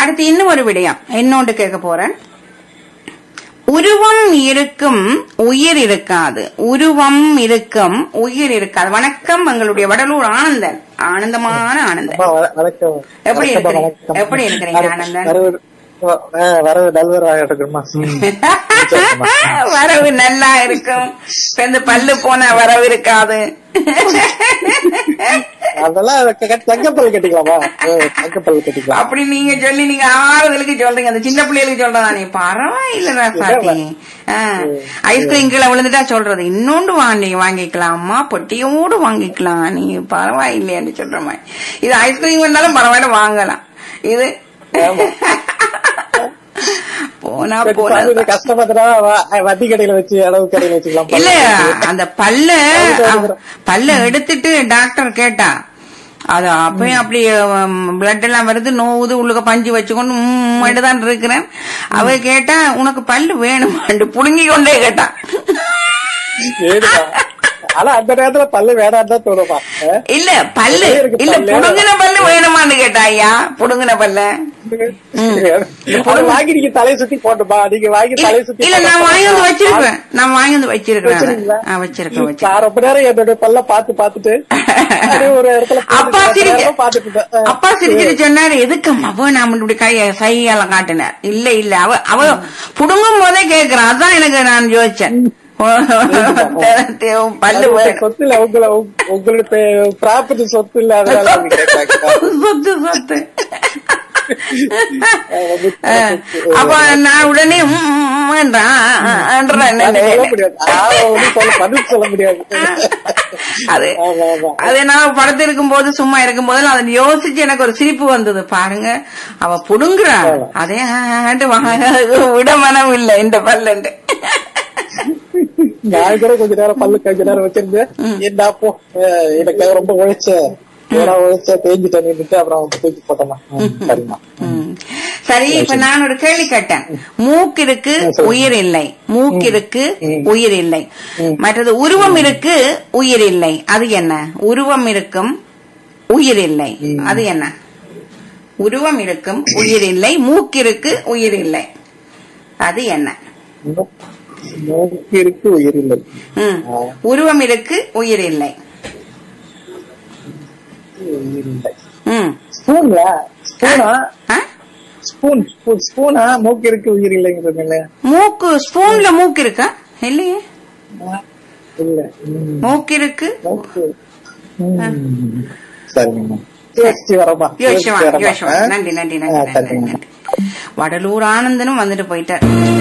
அடுத்து இன்னும் ஒரு விடயம் என்னோண்டு கேட்க போறேன் உருவம் இருக்கும் உயிர் இருக்காது உருவம் இருக்கும் உயிர் இருக்காது வணக்கம் எங்களுடைய வடலூர் ஆனந்தன் ஆனந்தமான ஆனந்தன் அம்மா, வ- வணக்கம் எப்படி வணக்கம்மா, இருக்கிறீங்க? வணக்கம். எப்படி இருக்கிறீங்க, வர- ஆனந்தன்? வரவு- வ- ஆ, வரவு நல்வராக இருக்குமா வரவு நல்லா இருக்கும் இப்ப இந்த பல்லு போன வரவு இருக்காது அதெல்லாம் க- க- தங்கப்பல் கட்டிக்கலாமா ஆ, தங்கப்பல் கட்டிக்கலாம் அப்படி நீங்க சொல்லி நீங்க ஆறுதலுக்கு சொல்றீங்க அந்த சின்ன பிள்ளைகளுக்கு சொல்றதா நீ பரவாயில்ல ராசாத்தி ஐஸ்கிரீம் கீழே விழுந்துட்டா சொல்றது இன்னொன்று வாங்கி வாங்கிக்கலாமா பொட்டியோடு வாங்கிக்கலாம் நீ பரவாயில்லையான்னு சொல்ற மாதிரி இது ஐஸ்கிரீம் வந்தாலும் பரவாயில்ல வாங்கலாம் இது போனா போனா கொஞ்சம் கஷ்டப்பட்டுனா வ- வட்டி கடையில வச்சு அளவு கடையில வச்சுக்கலாம் இல்ல அந்த பல்ல பல்ல எடுத்துட்டு டாக்டர் கேட்டா அது அப்பயும் அப்படி பிளட் எல்லாம் வருது நோவுது உள்ளுக்க பஞ்சு வச்சுக்கொண்டு தான் இருக்கிறேன் அவ கேட்டா உனக்கு பல்லு வேணுமாண்டு புடுங்கி கொண்டே கேட்டா ஏடுமா. ஆனா அந்த நேரத்துல பல்லு வேணாம் தான் தோணுமா ஆ? இல்ல பல்லு நிறைய இருக்கு இல்ல பல்லு. புடுங்கின பல்லு வேணுமான்னு கேட்டா ஐயா புடுங்கின பல்ல அது வாங்கி நீங்க தலையை சுத்தி போட்டுமா நீங்க வாங்கி தலையை சுத்தி இல்ல நான் போட்டா- வாங்கி வந்து வச்சிருக்கேன் நான் வாங்கி வந்து வச்சிருக்கேன் வச்சிருக்கீங்களா? ஆ, வச்சிருக்கேன் வச்சிருக்கேன் நான் ரொம்ப நேரம் என்னோட பல்ல பாத்து பாத்துட்டு அப்படியே ஒரு இடத்துல அப்பா போட்டு சிரிக்க நேரமா பாத்துட்டு இருந்தேன். அப்பா சிரிச்சிட்டு சொன்னாரு எதுக்கம்மா வேணாம் இப்படி கைய சையால காட்டினார் இல்ல இல்ல அவ அவ புடுங்கும் போதே கேக்குறான் அதான் எனக்கு நான் யோசிச்சேன் பல்லு அது உங்க வேணும். சொத்து இல்ல உங்களை உங்க- உங்களுடைய ப்ராப்பர்ட்டி சொத்து இல்ல அதனால அவங்க கேட்கறாங்க. சொத்து சொத்து அது அஹ், அப்ப நான் உடனே ம், ம், என்றான். அது சொல்ல என்றேன். முடியாது ஆ, ஒண்ணும் சொல்ல பதில் சொல்ல முடியாது அது ஆமா, ஆமா. அது நான் படத்து இருக்கும் போது சும்மா இருக்கும் போது அதை யோசிச்சு எனக்கு ஒரு சிரிப்பு வந்தது பாருங்க அவ புடுங்குறா அதே ஆண்டு வாங்க, விட மனம் இல்ல இந்த பல்லண்டு நான் கூட கொஞ்ச நேரம் பல்லு கொஞ்ச நேரம் வச்சிருந்தேன் என்ன அப்போ அஹ், எனக்கு ரொம்ப உழைச்ச ஏன்னா உழைச்ச தேஞ்சிட்டேன் நின்னுட்டு அப்புறம் தூக்கி போட்டேன் சரிம்மா ம். சரி இப்ப நான் ஒரு கேள்வி கேட்டேன் மூக்கு இருக்கு உயிர் இல்லை மூக்கு இருக்கு உயிர் இல்லை மற்றது உருவம் இருக்கு உயிர் இல்லை அது என்ன உருவம் இருக்கும் உயிர் இல்லை அது என்ன உருவம் இருக்கும் உயிர் இல்லை மூக்கு இருக்கு உயிர் இல்லை அது என்ன மூக்கு இருக்கு உயிர் இல்லை ம். உருவம் இருக்கு உயிர் இல்லை உயிர் இல்லை ம். ஸ்பூன்ல ஸ்பூனா ஆ? ஸ்பூன் ஸ்பூன் ஸ்பூனா மூக்கு இருக்கு உயிர் இல்லைங்கிறது இல்ல மூக்கு ஸ்பூன்ல மூக்கு இருக்கா இல்லையே இல்ல ம், மூக்கு இருக்கு மூக்கு ம். சரிங்கம்மா யோசிச்சு வரமா யோசிச்சு வாங்க, யோசிச்சு வாங்க. நன்றி நன்றி நன்றி நன்றி, சரிங்கம்மா நன்றி வடலூர் ஆனந்தனும் வந்துட்டு போயிட்டார்